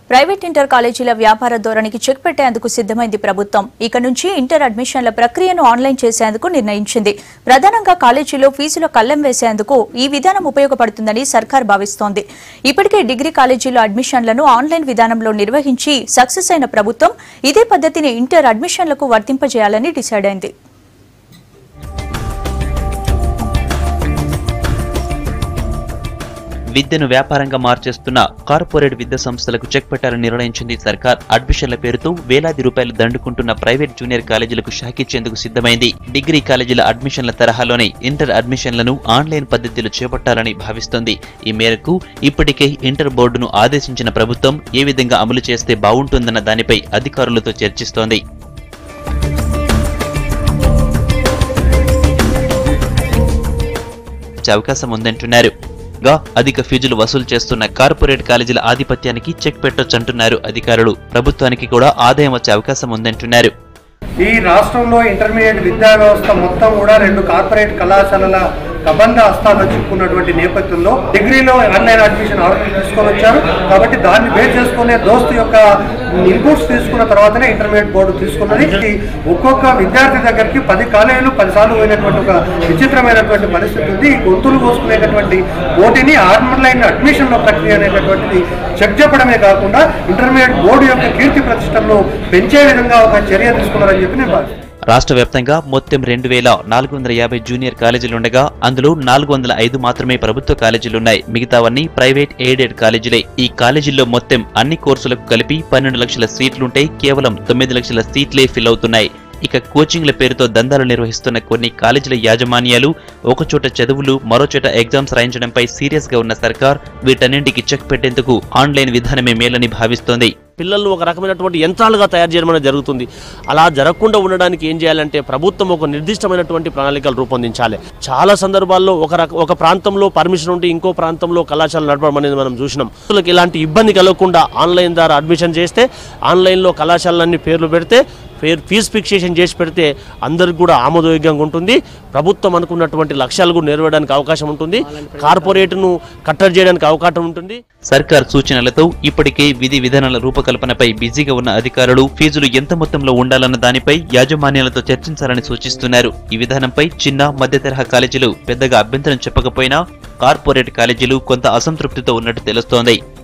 private inter కాలేజీల వ్యాపార ధోరణికి చెక్ పెట్టేందుకు సిద్దమైంది ప్రభుత్వం ఇక నుంచి ఇంటర్ అడ్మిషన్ల ప్రక్రియను ఆన్లైన్ చేసేందుకు నిర్ణయించింది ప్రధానంగా కాలేజీలో ఫీజుల కళ్లెం వేసేందుకు ఈ విధానం ఉపయోగపడుతుందని సర్కార్ భావిస్తోంది ఇప్పటికే డిగ్రీ కాలేజీలో అడ్మిషన్లను ఆన్లైన్ విధానంలో నిర్వహించి సక్సెస్ అయిన ప్రభుత్వం ఇదే పద్ధతిని ఇంటర్ అడ్మిషన్లకు వర్తింపజేయాలని డిసైడ్ అయింది విద్యను వ్యాపారంగా మార్చేస్తున్న కార్పొరేట్ విద్యా సంస్థలకు చెక్ పెట్టాలని నిర్ణయించింది సర్కార్ అడ్మిషన్ల పేరుతో వేలాది రూపాయలు దండుకుంటున్న ప్రైవేట్ జూనియర్ కాలేజీలకు షాకిచ్చేందుకు సిద్ధమైంది డిగ్రీ కాలేజీల అడ్మిషన్ల తరహాలోనే ఇంటర్ అడ్మిషన్లను ఆన్లైన్ పద్ధతిలో చేపట్టాలని భావిస్తోంది ఈ మేరకు ఇప్పటికే ఇంటర్ బోర్డును ఆదేశించిన ప్రభుత్వం ఏ విధంగా అమలు చేస్తే బాగుంటుందన్న దానిపై అధికారులతో చర్చిస్తోంది వచ్చే అవకాశం ఉందంటున్నారు గా అధిక ఫీజులు వసూలు చేస్తున్న కార్పొరేట్ కాలేజీల ఆధిపత్యానికి చెక్ పెట్టొచ్చంటున్నారు అధికారులు ప్రభుత్వానికి కూడా ఆదాయం వచ్చే అవకాశం ఉందంటున్నారు ఈ రాష్ట్రంలో ఇంటర్మీడియట్ విద్యా వ్యవస్థ మొత్తం కూడా రెండు కార్పొరేట్ కళాశాలల కబంధ హస్తాల్లో చిక్కున్నటువంటి నేపథ్యంలో డిగ్రీలో ఆన్లైన్ అడ్మిషన్ ఆర్డర్ తీసుకొని వచ్చారు కాబట్టి దాన్ని బేస్ చేసుకునే దోస్తు యొక్క ఇన్పుట్స్ తీసుకున్న తర్వాతనే ఇంటర్మీడియట్ బోర్డు తీసుకున్నది ఈ ఒక్కొక్క విద్యార్థి దగ్గరికి పది కాలేజీలు పదిసార్లు పోయినటువంటి ఒక విచిత్రమైనటువంటి పరిస్థితి ఉంది ఈ గొంతులు కోసుకునేటటువంటి పోటీని ఆన్లైన్ అడ్మిషన్ల ప్రక్రియ అనేటటువంటిది చెక్ చెప్పడమే కాకుండా ఇంటర్మీడియట్ బోర్డు యొక్క కీర్తి ప్రతిష్టలను పెంచే విధంగా ఒక చర్య తీసుకున్నారని చెప్పి నేను భావిస్తున్నాను రాష్ట్ర వ్యాప్తంగా మొత్తం రెండు వేల నాలుగు వందల యాభై జూనియర్ కాలేజీలుండగా అందులో నాలుగు వందల ఐదు మాత్రమే ప్రభుత్వ కాలేజీలున్నాయి మిగతావన్నీ ప్రైవేట్ ఎయిడెడ్ కాలేజీలే ఈ కాలేజీల్లో మొత్తం అన్ని కోర్సులకు కలిపి పన్నెండు లక్షల సీట్లుంటే కేవలం తొమ్మిది లక్షల సీట్లే ఫిల్ అవుతున్నాయి ఇక కోచింగ్ల పేరుతో దందాలు నిర్వహిస్తున్న కొన్ని కాలేజీల యాజమాన్యాలు ఒకచోట చదువులు మరోచోట ఎగ్జామ్స్ రాయించడంపై సీరియస్ గా ఉన్న సర్కార్ వీటన్నింటికి చెక్ పెట్టేందుకు ఆన్లైన్ విధానమే మేలని భావిస్తోంది పిల్లలను ఒక రకమైనటువంటి యంత్రాలుగా తయారు చేయడం అనేది జరుగుతుంది అలా జరగకుండా ఉండడానికి ఏం చేయాలంటే ప్రభుత్వం ఒక నిర్దిష్టమైనటువంటి ప్రణాళికలు రూపొందించాలి చాలా సందర్భాల్లో ఒక రక ఒక ప్రాంతంలో పర్మిషన్ ఉండి ఇంకో ప్రాంతంలో కళాశాల నడపడం అనేది మనం చూసినాం పిల్లలకి ఇలాంటి ఇబ్బంది కలగకుండా ఆన్లైన్ ద్వారా అడ్మిషన్ చేస్తే ఆన్లైన్లో కళాశాలన్నీ పేర్లు పెడితే పేరు ఫీజు ఫిక్సేషన్ చేసి పెడితే అందరికి కూడా ఆమోదయోగ్యంగా ఉంటుంది ప్రభుత్వం అనుకున్నటువంటి లక్ష్యాలు కూడా నెరవేయడానికి అవకాశం ఉంటుంది కార్పొరేట్ను కట్టడి చేయడానికి అవకాశం ఉంటుంది సర్కార్ సూచనలతో ఇప్పటికే విధి విధానాల రూపకల్పనపై బిజీగా ఉన్న అధికారులు ఫీజులు ఎంత మొత్తంలో ఉండాలన్న దానిపై యాజమాన్యాలతో చర్చించాలని సూచిస్తున్నారు ఈ విధానంపై చిన్న మధ్య తరహా కాలేజీలు పెద్దగా అభ్యంతరం చెప్పకపోయినా కార్పొరేట్ కాలేజీలు కొంత అసంతృప్తితో ఉన్నట్టు తెలుస్తోంది